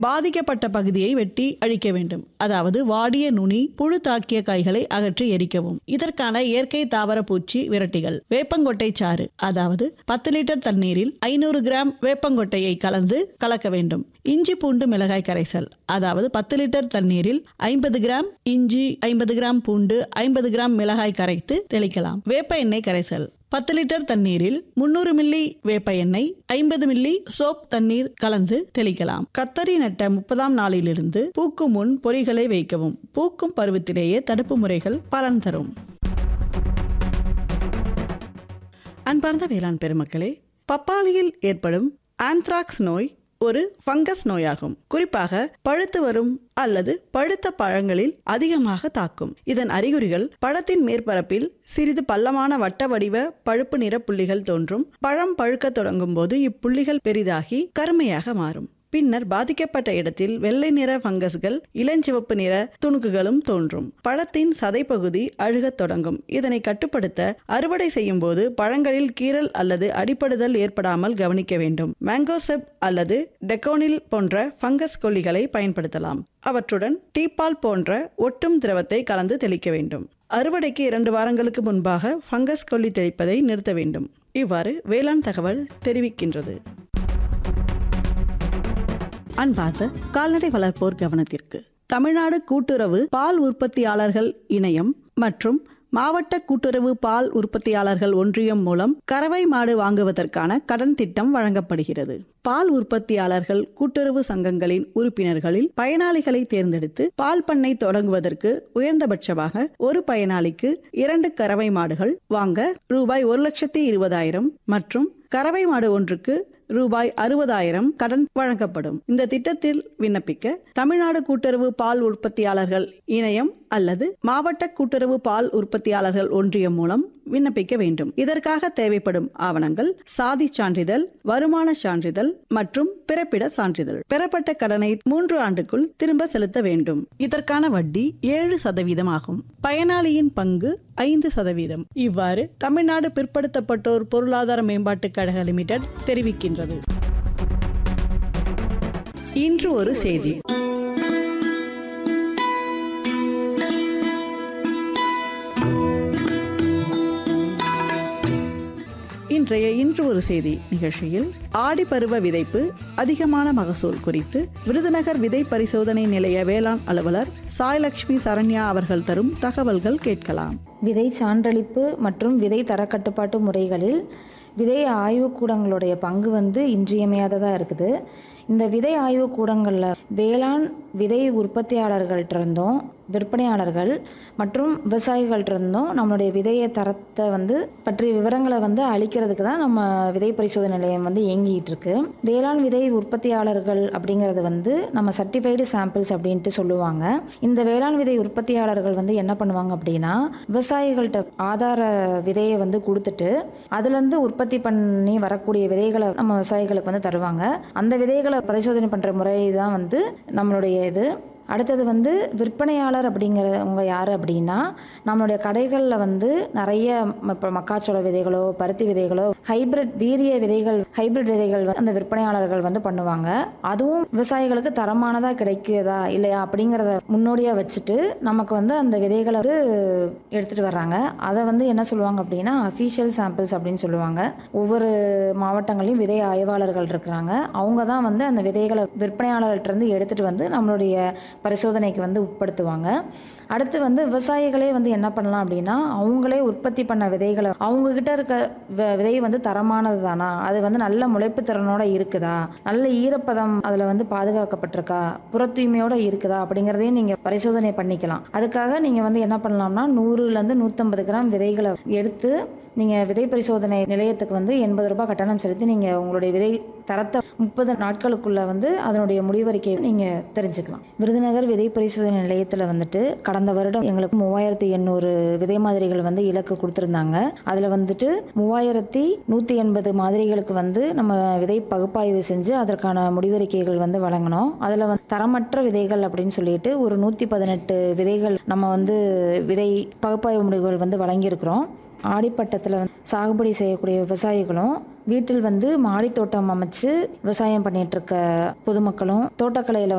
பாதிக்கப்பட்ட பகுதியை வெட்டி அழிக்க வேண்டும் அதாவது வாடிய நுனி புழு தாக்கிய காய்களை அகற்றி எரிக்கவும் இதற்கான இயற்கை தாவர பூச்சி விரட்டிகள் வேப்பங்கொட்டை சாறு அதாவது பத்து லிட்டர் தண்ணீரில் ஐநூறு கிராம் வேப்பங்கொட்டையை கலந்து கலக்க வேண்டும் இஞ்சி பூண்டு மிளகாய் கரைசல் அதாவது பத்து லிட்டர் தண்ணீரில் ஐம்பது கிராம் இஞ்சி ஐம்பது கிராம் பூண்டு ஐம்பது கிராம் மிளகாய் கரைத்து தெளிக்கலாம் வேப்ப எண்ணெய் கரைசல் பத்து லிட்டர் தண்ணீரில் முன்னூறு மில்லி வேப்ப எண்ணெய் ஐம்பது மில்லி சோப் தண்ணீர் கலந்து தெளிக்கலாம் கத்தரி நட்ட முப்பதாம் நாளிலிருந்து பூக்கும் முன் பொறிகளை வைக்கவும் பூக்கும் பருவத்திலேயே தடுப்பு முறைகள் பலன் தரும் அன்பார்ந்த வேளாண் பெருமக்களே பப்பாளியில் ஏற்படும் ஆந்த்ராக்ஸ் நோய் ஒரு ஃபங்கஸ் நோயாகும் குறிப்பாக பழுத்து வரும் அல்லது பழுத்த பழங்களில் அதிகமாக தாக்கும் இதன் அறிகுறிகள் பழத்தின் மேற்பரப்பில் சிறிது பள்ளமான வட்ட வடிவ பழுப்பு நிற புள்ளிகள் தோன்றும் பழம் பழுக்கத் தொடங்கும் போது இப்புள்ளிகள் பெரிதாகி கருமையாக மாறும் பின்னர் பாதிக்கப்பட்ட இடத்தில் வெள்ளை நிற ஃபங்கஸ்கள் இளஞ்சிவப்பு நிற துணுக்குகளும் தோன்றும் பழத்தின் சதைப்பகுதி அழுகத் தொடங்கும் இதனை கட்டுப்படுத்த அறுவடை செய்யும் போது பழங்களில் கீறல் அல்லது அடிப்படுதல் ஏற்படாமல் கவனிக்க வேண்டும் மேங்கோசெப் அல்லது டெக்கோனில் போன்ற ஃபங்கஸ் கொல்லிகளை பயன்படுத்தலாம் அவற்றுடன் டீப்பால் போன்ற ஒட்டும் திரவத்தை கலந்து தெளிக்க வேண்டும் அறுவடைக்கு இரண்டு வாரங்களுக்கு முன்பாக ஃபங்கஸ் கொல்லி தெளிப்பதை நிறுத்த வேண்டும் இவ்வாறு வேளாண் தகவல் தெரிவிக்கின்றது அன்பார்ந்த கால்நடை வளர்ப்போர் கவனத்திற்கு தமிழ்நாடு கூட்டுறவு பால் உற்பத்தியாளர்கள் இணையம் மற்றும் மாவட்ட கூட்டுறவு பால் உற்பத்தியாளர்கள் ஒன்றியம் மூலம் கறவை மாடு வாங்குவதற்கான கடன் திட்டம் வழங்கப்படுகிறது பால் உற்பத்தியாளர்கள் கூட்டுறவு சங்கங்களின் உறுப்பினர்களில் பயனாளிகளை தேர்ந்தெடுத்து பால் பண்ணை தொடங்குவதற்கு உயர்ந்தபட்சமாக ஒரு பயனாளிக்கு இரண்டு கறவை மாடுகள் வாங்க ரூபாய் ஒரு லட்சத்தி இருபதாயிரம் மற்றும் கறவை மாடு ஒன்றுக்கு ரூபாய் அறுபதாயிரம் கடன் வழங்கப்படும் இந்த திட்டத்தில் விண்ணப்பிக்க தமிழ்நாடு கூட்டுறவு பால் உற்பத்தியாளர்கள் இணையம் அல்லது மாவட்ட கூட்டுறவு பால் உற்பத்தியாளர்கள் ஒன்றியம் மூலம் விண்ணப்பிக்க வேண்டும் இதற்காக தேவைப்படும் ஆவணங்கள் சாதி சான்றிதழ் வருமான சான்றிதழ் மற்றும் பிறப்பிட சான்றிதழ் பெறப்பட்ட கடனை மூன்று ஆண்டுக்குள் திரும்ப செலுத்த வேண்டும் இதற்கான வட்டி ஏழு சதவீதம் ஆகும் பயனாளியின் பங்கு ஐந்து சதவீதம் இவ்வாறு தமிழ்நாடு பிற்படுத்தப்பட்டோர் பொருளாதார மேம்பாட்டுக் கழக லிமிடெட் தெரிவிக்கின்றது இன்று ஒரு செய்தி இன்றைய இன்று ஒரு செய்தி நிகழ்ச்சியில் ஆடி பருவ விதைப்பு அதிகமான மகசூல் குறித்து விருதுநகர் விதை பரிசோதனை நிலைய வேளாண் அலுவலர் சாய்லட்சுமி சரண்யா அவர்கள் தரும் தகவல்கள் கேட்கலாம் விதை சான்றளிப்பு மற்றும் விதை தரக்கட்டுப்பாட்டு முறைகளில் விதை ஆய்வுக்கூடங்களுடைய பங்கு வந்து இன்றியமையாததாக இருக்குது இந்த விதை ஆய்வுக்கூடங்களில் வேளாண் விதை உற்பத்தியாளர்கள்ட்ட இருந்தும் விற்பனையாளர்கள் மற்றும் விவசாயிகள்ட்ட இருந்தும் நம்மளுடைய விதையை தரத்தை வந்து பற்றிய விவரங்களை வந்து அளிக்கிறதுக்கு தான் நம்ம விதை பரிசோதனை நிலையம் வந்து இயங்கிட்டு இருக்கு வேளாண் விதை உற்பத்தியாளர்கள் அப்படிங்கிறது வந்து நம்ம சர்டிஃபைடு சாம்பிள்ஸ் அப்படின்ட்டு சொல்லுவாங்க இந்த வேளாண் விதை உற்பத்தியாளர்கள் வந்து என்ன பண்ணுவாங்க அப்படின்னா விவசாயிகள்கிட்ட ஆதார விதையை வந்து கொடுத்துட்டு அதுலேருந்து உற்பத்தி பண்ணி வரக்கூடிய விதைகளை நம்ம விவசாயிகளுக்கு வந்து தருவாங்க அந்த விதைகளை பரிசோதனை பண்ணுற முறை தான் வந்து நம்மளுடைய இது அடுத்தது வந்து விற்பனையாளர் அப்படிங்கிறவங்க யார் அப்படின்னா நம்மளுடைய கடைகளில் வந்து நிறைய இப்போ மக்காச்சோள விதைகளோ பருத்தி விதைகளோ ஹைபிரிட் வீரிய விதைகள் ஹைபிரிட் விதைகள் வந்து அந்த விற்பனையாளர்கள் வந்து பண்ணுவாங்க அதுவும் விவசாயிகளுக்கு தரமானதாக கிடைக்குதா இல்லையா அப்படிங்கிறத முன்னோடியாக வச்சுட்டு நமக்கு வந்து அந்த விதைகளை வந்து எடுத்துகிட்டு வர்றாங்க அதை வந்து என்ன சொல்லுவாங்க அப்படின்னா அஃபீஷியல் சாம்பிள்ஸ் அப்படின்னு சொல்லுவாங்க ஒவ்வொரு மாவட்டங்களையும் விதை ஆய்வாளர்கள் இருக்கிறாங்க அவங்க தான் வந்து அந்த விதைகளை விற்பனையாளர்கள்ட்ட இருந்து எடுத்துகிட்டு வந்து நம்மளுடைய பரிசோதனைக்கு வந்து உட்படுத்துவாங்க அடுத்து வந்து விவசாயிகளே வந்து என்ன பண்ணலாம் அப்படின்னா அவங்களே உற்பத்தி பண்ண விதைகளை அவங்கக்கிட்ட இருக்க வ- விதை வந்து தரமானது தானா அது வந்து நல்ல முளைப்பு திறனோட இருக்குதா நல்ல ஈரப்பதம் அதில் வந்து பாதுகாக்கப்பட்டிருக்கா புற தூய்மையோட இருக்குதா அப்படிங்கிறதையும் நீங்கள் பரிசோதனை பண்ணிக்கலாம் அதுக்காக நீங்கள் வந்து என்ன பண்ணலாம்னா நூறுலேருந்து நூற்றம்பது கிராம் விதைகளை எடுத்து நீங்கள் விதை பரிசோதனை நிலையத்துக்கு வந்து எண்பது ரூபாய் கட்டணம் செலுத்தி நீங்கள் உங்களுடைய விதை தரத்தை முப்பது நாட்களுக்குள்ள வந்து அதனுடைய முடிவறிக்கையை நீங்கள் தெரிஞ்சுக்கலாம் விருதுநகர் விதை பரிசோதனை நிலையத்தில் வந்துட்டு கடந்த வருடம் எங்களுக்கு மூவாயிரத்தி எண்ணூறு விதை மாதிரிகள் வந்து இலக்கு கொடுத்துருந்தாங்க அதில் வந்துட்டு மூவாயிரத்தி நூற்றி எண்பது மாதிரிகளுக்கு வந்து நம்ம விதை பகுப்பாய்வு செஞ்சு அதற்கான முடிவறிக்கைகள் வந்து வழங்கினோம் அதில் வந்து தரமற்ற விதைகள் அப்படின்னு சொல்லிட்டு ஒரு நூற்றி பதினெட்டு விதைகள் நம்ம வந்து விதை பகுப்பாய்வு முடிவுகள் வந்து வழங்கியிருக்கிறோம் ஆடிப்பட்டத்தில் வந்து சாகுபடி செய்யக்கூடிய விவசாயிகளும் வீட்டில் வந்து மாடித்தோட்டம் அமைச்சு விவசாயம் பண்ணிட்டு இருக்க பொதுமக்களும் தோட்டக்கலையில்